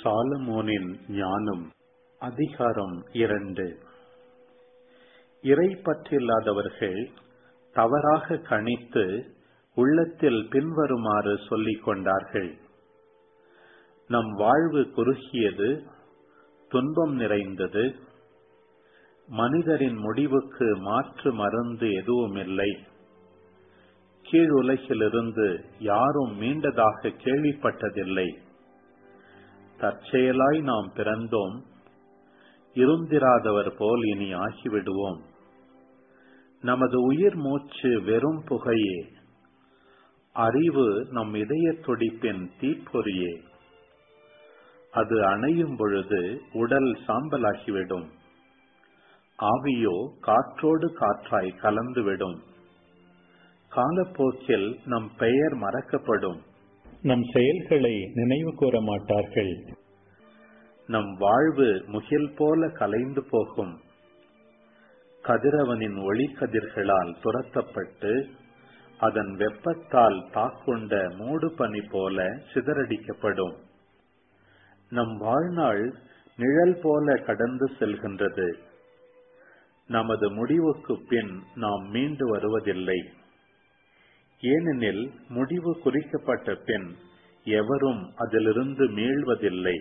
சாலமோனின் ஞானம் அதிகாரம் இரண்டு இறை பற்றில்லாதவர்கள் தவறாக கணித்து உள்ளத்தில் பின்வருமாறு சொல்லிக் கொண்டார்கள் நம் வாழ்வு குறுகியது துன்பம் நிறைந்தது மனிதரின் முடிவுக்கு மாற்று மருந்து எதுவுமில்லை கீழுலகிலிருந்து யாரும் மீண்டதாக கேள்விப்பட்டதில்லை தற்செயலாய் நாம் பிறந்தோம் இருந்திராதவர் போல் இனி ஆகிவிடுவோம் நமது உயிர் மூச்சு வெறும் புகையே அறிவு நம் இதய துடிப்பின் தீப்பொறியே அது அணையும் பொழுது உடல் சாம்பலாகிவிடும் ஆவியோ காற்றோடு காற்றாய் கலந்துவிடும் காலப்போக்கில் நம் பெயர் மறக்கப்படும் நம் செயல்களை நினைவு கூற மாட்டார்கள் நம் வாழ்வு முகில் போல கலைந்து போகும் கதிரவனின் ஒளி கதிர்களால் துரத்தப்பட்டு அதன் வெப்பத்தால் தாக்குண்ட மூடு பனி போல சிதறடிக்கப்படும் நம் வாழ்நாள் நிழல் போல கடந்து செல்கின்றது நமது முடிவுக்கு பின் நாம் மீண்டு வருவதில்லை ஏனெனில் முடிவு குறிக்கப்பட்ட பின் எவரும் அதிலிருந்து மீள்வதில்லை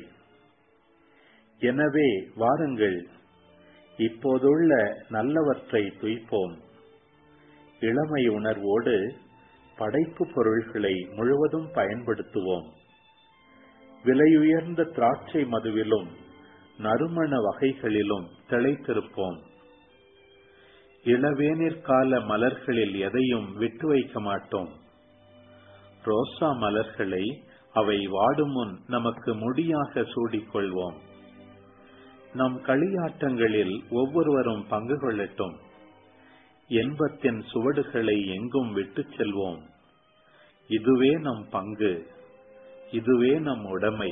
எனவே வாருங்கள் இப்போதுள்ள நல்லவற்றை துய்ப்போம் இளமை உணர்வோடு படைப்பு பொருள்களை முழுவதும் பயன்படுத்துவோம் விலையுயர்ந்த திராட்சை மதுவிலும் நறுமண வகைகளிலும் திளைத்திருப்போம் இளவேனிற்கால மலர்களில் எதையும் விட்டு வைக்க மாட்டோம் ரோசா மலர்களை அவை வாடும் முன் நமக்கு முடியாக சூடிக்கொள்வோம் நம் களியாட்டங்களில் ஒவ்வொருவரும் பங்கு கொள்ளட்டும் என்பத்தின் சுவடுகளை எங்கும் விட்டுச் செல்வோம் இதுவே நம் பங்கு இதுவே நம் உடைமை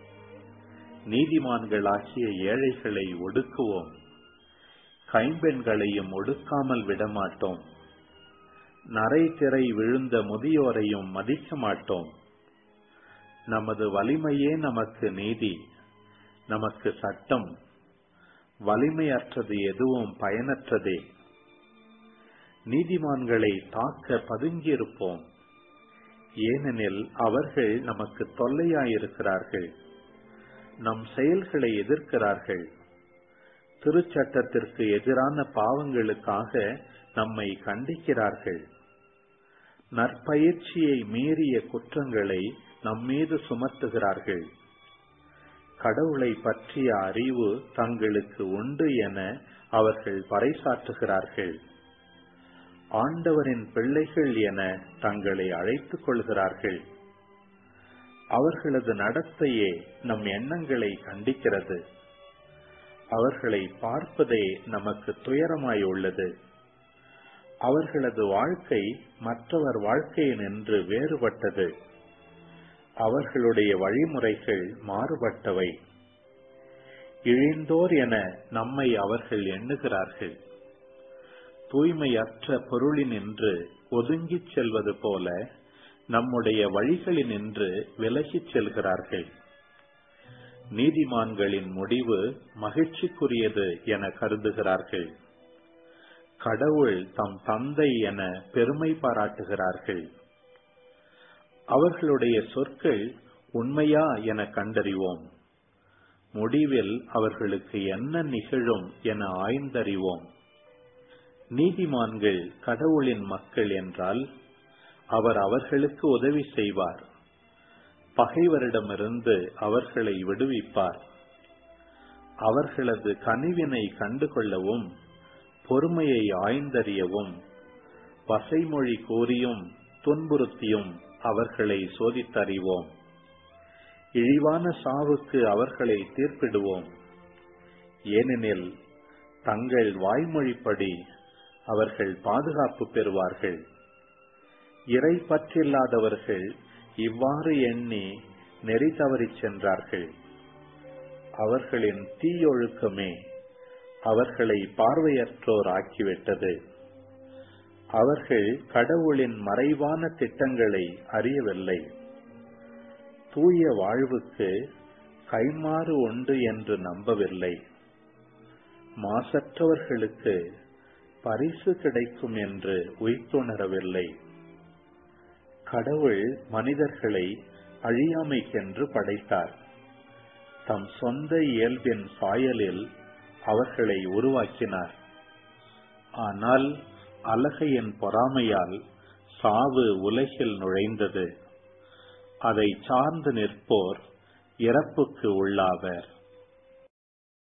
நீதிமான்களாகிய ஏழைகளை ஒடுக்குவோம் கைம்பெண்களையும் ஒடுக்காமல் விடமாட்டோம் நரை திரை விழுந்த முதியோரையும் மதிக்க மாட்டோம் நமது வலிமையே நமக்கு நீதி நமக்கு சட்டம் வலிமையற்றது எதுவும் பயனற்றதே நீதிமான்களை தாக்க பதுங்கியிருப்போம் ஏனெனில் அவர்கள் நமக்கு தொல்லையாயிருக்கிறார்கள் நம் செயல்களை எதிர்க்கிறார்கள் திருச்சட்டத்திற்கு எதிரான பாவங்களுக்காக நம்மை கண்டிக்கிறார்கள் நற்பயிற்சியை மீறிய குற்றங்களை நம்மீது சுமத்துகிறார்கள் கடவுளை பற்றிய அறிவு தங்களுக்கு உண்டு என அவர்கள் பறைசாற்றுகிறார்கள் ஆண்டவரின் பிள்ளைகள் என தங்களை அழைத்துக் கொள்கிறார்கள் அவர்களது நடத்தையே நம் எண்ணங்களை கண்டிக்கிறது அவர்களை பார்ப்பதே நமக்கு துயரமாய் உள்ளது அவர்களது வாழ்க்கை மற்றவர் வாழ்க்கையினின்று வேறுபட்டது அவர்களுடைய வழிமுறைகள் மாறுபட்டவை இழிந்தோர் என நம்மை அவர்கள் எண்ணுகிறார்கள் தூய்மையற்ற பொருளினின்று ஒதுங்கிச் செல்வது போல நம்முடைய வழிகளினின்று விலகிச் செல்கிறார்கள் நீதிமான்களின் முடிவு மகிழ்ச்சிக்குரியது என கருதுகிறார்கள் கடவுள் தம் தந்தை என பெருமை பாராட்டுகிறார்கள் அவர்களுடைய சொற்கள் உண்மையா என கண்டறிவோம் முடிவில் அவர்களுக்கு என்ன நிகழும் என ஆய்ந்தறிவோம் நீதிமான்கள் கடவுளின் மக்கள் என்றால் அவர் அவர்களுக்கு உதவி செய்வார் பகைவரிடமிருந்து அவர்களை விடுவிப்பார் அவர்களது கனிவினை கண்டுகொள்ளவும் பொறுமையை ஆய்ந்தறியவும் வசைமொழி கூறியும் துன்புறுத்தியும் அவர்களை சோதித்தறிவோம் இழிவான சாவுக்கு அவர்களை தீர்ப்பிடுவோம் ஏனெனில் தங்கள் வாய்மொழிப்படி அவர்கள் பாதுகாப்பு பெறுவார்கள் இறை பற்றில்லாதவர்கள் இவ்வாறு எண்ணி நெறி தவறிச் சென்றார்கள் அவர்களின் தீயொழுக்கமே அவர்களை பார்வையற்றோர் ஆக்கிவிட்டது அவர்கள் கடவுளின் மறைவான திட்டங்களை அறியவில்லை தூய வாழ்வுக்கு கைமாறு உண்டு என்று நம்பவில்லை மாசற்றவர்களுக்கு பரிசு கிடைக்கும் என்று உய்த்துணரவில்லை கடவுள் மனிதர்களை அழியாமைக்கென்று படைத்தார் தம் சொந்த இயல்பின் சாயலில் அவர்களை உருவாக்கினார் ஆனால் அலகையின் பொறாமையால் சாவு உலகில் நுழைந்தது அதை சார்ந்து நிற்போர் இறப்புக்கு உள்ளாவர்